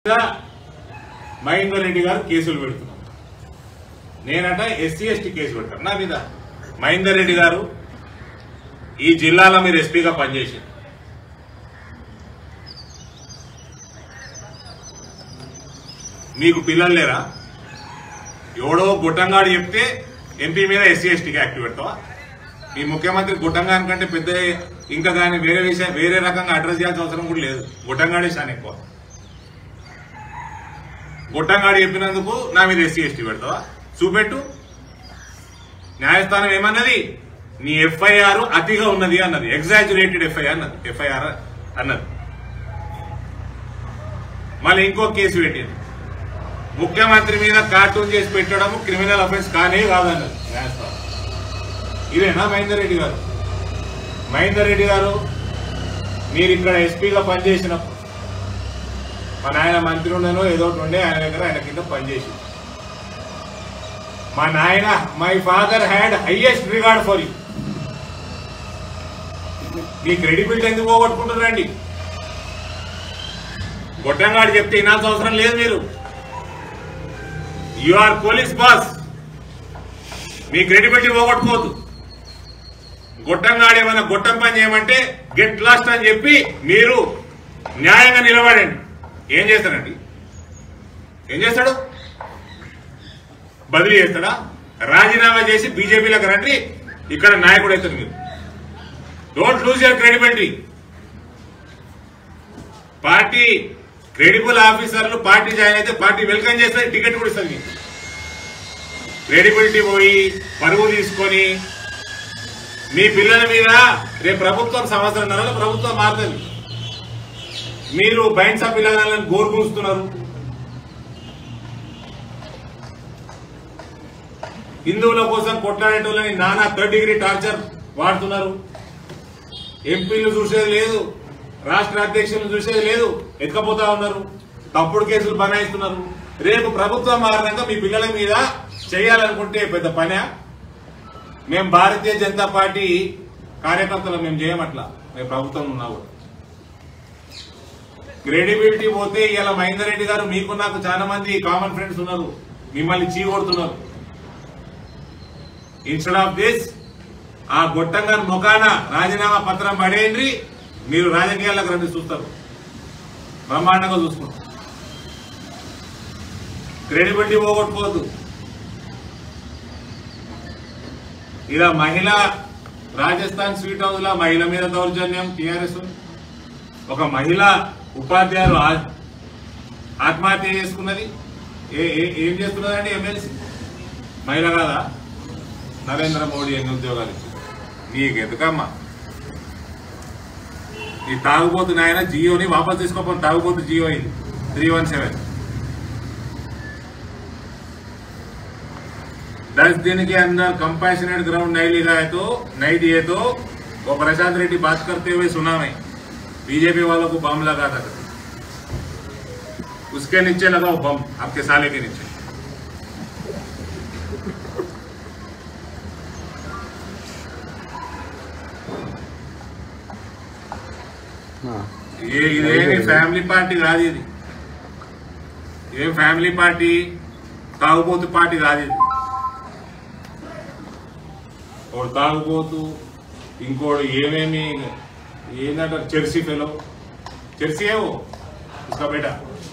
మీద మహేందర్ రెడ్డి గారు కేసులు పెడుతున్నారు నేనట ఎస్సీ ఎస్టీ కేసు పెడతాను నా మీద మహేందర్ రెడ్డి గారు ఈ జిల్లాలో మీరు ఎస్పీగా పనిచేసారు మీకు పిల్లలు లేరా ఎవడో గుట్టంగాడు చెప్తే ఎంపీ మీద ఎస్సీ ఎస్టీకి యాక్టివ్ పెడతావా మీ ముఖ్యమంత్రి గుట్టంగాని కంటే పెద్ద ఇంకా కానీ వేరే విషయం వేరే రకంగా అడ్రస్ చేయాల్సిన అవసరం కూడా లేదు గుట్టంగాడే చాలా ఎక్కువ గుట్టంగాడు చెప్పినందుకు నా మీద ఎస్సీ ఎస్టీ పెడతావా చూపెట్టు న్యాయస్థానం ఏమన్నది నీ ఎఫ్ఐఆర్ అతిగా ఉన్నది అన్నది ఎగ్జాజురేటెడ్ ఎఫ్ఐఆర్ అన్నది ఎఫ్ఐఆర్ అన్నది మళ్ళీ ఇంకో కేసు పెట్టింది ముఖ్యమంత్రి మీద కార్టూన్ చేసి పెట్టడం క్రిమినల్ అఫెన్స్ కానే కాదన్నది న్యాయస్థానం ఇదేనా మహేందర్ రెడ్డి గారు మహేందర్ రెడ్డి గారు మీరు ఇక్కడ ఎస్పీగా పనిచేసినప్పుడు మా నాయన మంత్రి ఉండనో ఏదో ఒకటి ఉండే ఆయన దగ్గర ఆయన కింద పనిచేసి మా నాయన my father had highest regard for you మీ క్రెడిబిలిటీ ఎందుకు పోగొట్టుకుంటున్నారండి గొడ్డంగాడు చెప్తే వినాల్సిన అవసరం లేదు మీరు యు ఆర్ పోలీస్ బాస్ మీ క్రెడిబిలిటీ పోగొట్టుకోవద్దు గొట్టంగాడు ఏమైనా గొట్టం పని చేయమంటే గెట్ లాస్ట్ అని చెప్పి మీరు న్యాయంగా నిలబడండి ఏం చేస్తాడండి ఏం చేస్తాడు బదిలీ చేస్తాడా రాజీనామా చేసి బీజేపీలోకి రండి ఇక్కడ నాయకుడు అవుతారు మీరు don't lose your credibility party credible ఆఫీసర్లు పార్టీ జాయిన్ అయితే పార్టీ వెల్కమ్ చేస్తే టికెట్ కూడా ఇస్తుంది మీకు క్రెడిబిలిటీ పోయి పరువు తీసుకొని మీ పిల్లల మీద రేపు ప్రభుత్వం సంవత్సరంన్నరలో ప్రభుత్వం మారుతుంది మీరు బైండ్సా పిల్లలను గోరుకూస్తున్నారు హిందువుల కోసం కొట్లాడేటోళ్ళని నానా థర్డ్ డిగ్రీ టార్చర్ వాడుతున్నారు ఎంపీలు చూసేది లేదు రాష్ట్ర అధ్యక్షులు చూసేది లేదు ఎత్తుకపోతా ఉన్నారు తప్పుడు కేసులు బనాయిస్తున్నారు రేపు ప్రభుత్వం మారినాక మీ పిల్లల మీద చేయాలనుకుంటే పెద్ద పనే మేము భారతీయ జనతా పార్టీ కార్యకర్తలు మేము చేయమట్లా మేము ప్రభుత్వం ఉన్నా కూడా క్రెడిబిలిటీ పోతే ఇలా మహేందర్ రెడ్డి గారు మీకు నాకు చాలా మంది కామన్ ఫ్రెండ్స్ ఉన్నారు మిమ్మల్ని చీకొడుతున్నారు ఇన్స్టెడ్ ఆఫ్ దిస్ ఆ గొట్టంగా ముఖాన రాజీనామా పత్రం పడేయండి మీరు రాజకీయాలకు రండి చూస్తారు బ్రహ్మాండంగా చూసుకుంటారు క్రెడిబిలిటీ పోగొట్టుకోవద్దు ఇలా మహిళ రాజస్థాన్ స్వీట్ హౌస్ లో మహిళ మీద దౌర్జన్యం టీఆర్ఎస్ ఒక మహిళ ఉపాధ్యాయులు ఆ- ఆత్మహత్య చేసుకున్నది ఏ- ఏ- ఏం చేస్తున్నదండి ఎమ్మెల్సీ మహిళ కాదా నరేంద్ర మోడీ ఎన్ని ఉద్యోగాలు ఇచ్చింది నీకు ఎందుకమ్మా ఈ తాగుబోతు నాయన జియోని వాపస్ తీసుకోపోయి తాగుబోతు జియో ఇది త్రీ వన్ సెవెన్ दस दिन के अंदर कंपैशनेट ग्राउंड नहीं लिखा है तो नहीं दिए तो वो प्रशांत रेड्डी बात करते हुए सुना मैं बीजेपी वालों को बम लगा था उसके नीचे लगाओ बम आपके साले के नीचे ఏ ఇదేమి ఫ్యామిలీ పార్టీ కాదు ఇది ఏం ఫ్యామిలీ పార్టీ తాగుబోతు పార్టీ కాదు ఇది ఒకడు తాగుబోతు ఇంకోడు ఏమేమి ఏంటంటారు చెర్సీ ఫెలో చెర్సీ ఏవో ఇసుక బేట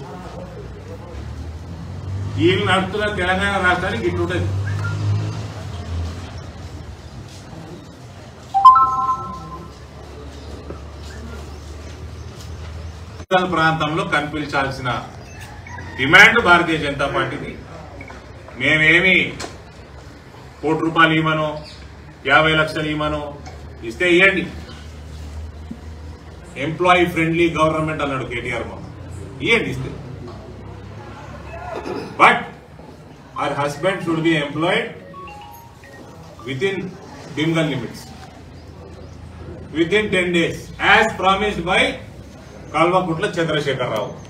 వీళ్ళు నడుపుతున్న తెలంగాణ రాష్ట్రానికి ఇట్లుంటది ఉత్తరాంచల్ ప్రాంతంలో కనిపించాల్సిన డిమాండ్ భారతీయ జనతా పార్టీది మేమేమి కోటి రూపాయలు ఇవ్వమనో యాభై లక్షలు ఇవ్వమనో ఇస్తే ఇవ్వండి ఎంప్లాయీ ఫ్రెండ్లీ గవర్నమెంట్ అన్నాడు కేటీఆర్ మొన్న ఇవ్వండి ఇస్తే but our husband should be employed within Bengal limits within 10 days as promised by Kalvakutla Chandrasekhar Rao.